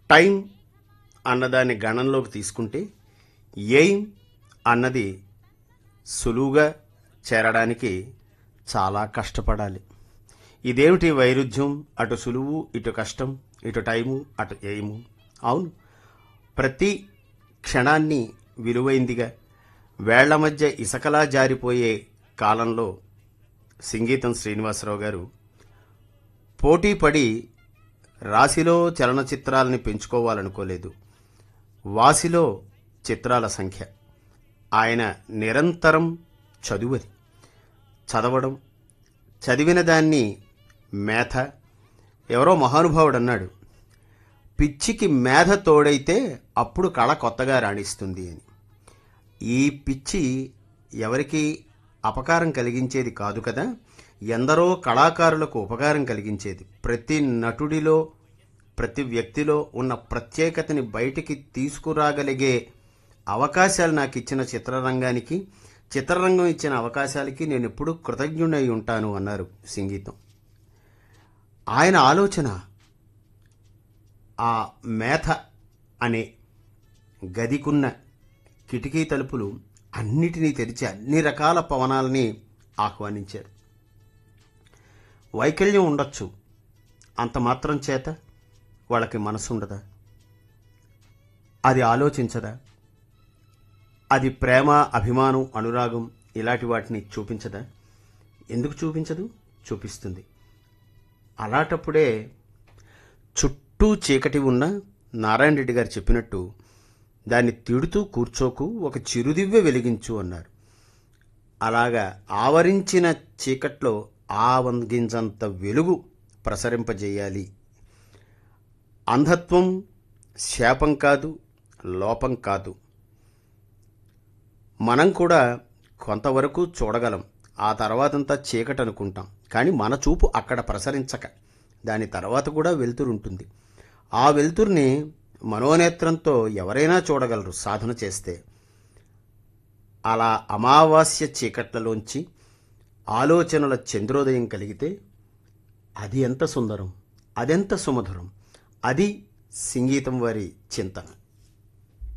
time అన్నదాన్ని గణంలోకి తీసుకుంటే aim అన్నది సులువుగా చేరడానికి చాలా కష్టపడాలి ఇదేమిటి వైరుధ్యం అటు సులువు ఇటు కష్టం ఇటు టైము అటు ఎయిము అవును ప్రతి క్షణాన్ని విలువైందిగా వేళ్ల మధ్య ఇసకలా జారిపోయే కాలంలో సంగీతం శ్రీనివాసరావు గారు పోటీపడి రాశిలో చలనచిత్రాలని పెంచుకోవాలనుకోలేదు వాసిలో చిత్రాల సంఖ్య ఆయన నిరంతరం చదువది చదవడం చదివిన దాన్ని మేధ ఎవరో మహానుభావుడు అన్నాడు పిచ్చికి మేధ తోడైతే అప్పుడు కళ కొత్తగా రాణిస్తుంది అని ఈ పిచ్చి ఎవరికి అపకారం కలిగించేది కాదు కదా ఎందరో కళాకారులకు ఉపకారం కలిగించేది ప్రతి నటుడిలో ప్రతి వ్యక్తిలో ఉన్న ప్రత్యేకతని బయటికి తీసుకురాగలిగే అవకాశాలు నాకు ఇచ్చిన చిత్రరంగానికి చిత్రరంగం ఇచ్చిన అవకాశాలకి నేను ఎప్పుడూ కృతజ్ఞుడై ఉంటాను అన్నారు సంగీతం ఆయన ఆలోచన ఆ మేథ అనే గదికున్న కిటికీ తలుపులు అన్నిటినీ తెరిచి అన్ని రకాల పవనాలని ఆహ్వానించారు వైకల్యం ఉండొచ్చు అంత మాత్రం చేత వాళ్ళకి మనసు ఉండదా అది ఆలోచించదా అది ప్రేమ అభిమానం అనురాగం ఇలాంటి వాటిని చూపించదా ఎందుకు చూపించదు చూపిస్తుంది అలాంటప్పుడే చుట్టూ చీకటి ఉన్న నారాయణ రెడ్డి గారు చెప్పినట్టు దాన్ని తిడుతూ కూర్చోకు ఒక చిరుదివ్వె వెలిగించు అన్నారు అలాగా ఆవరించిన చీకట్లో ఆవంగించంత వెలుగు ప్రసరింపజేయాలి అంధత్వం శాపం కాదు లోపం కాదు మనం కూడా కొంతవరకు చూడగలం ఆ తర్వాతంతా చీకటి అనుకుంటాం కానీ మన చూపు అక్కడ ప్రసరించక దాని తర్వాత కూడా వెలుతురు ఉంటుంది ఆ వెలుతురుని మనోనేత్రంతో ఎవరైనా చూడగలరు సాధన చేస్తే అలా అమావాస్య చీకట్లలోంచి ఆలోచనల చంద్రోదయం కలిగితే అది ఎంత సుందరం అదెంత సుమధురం అది సంగీతం వారి చింతన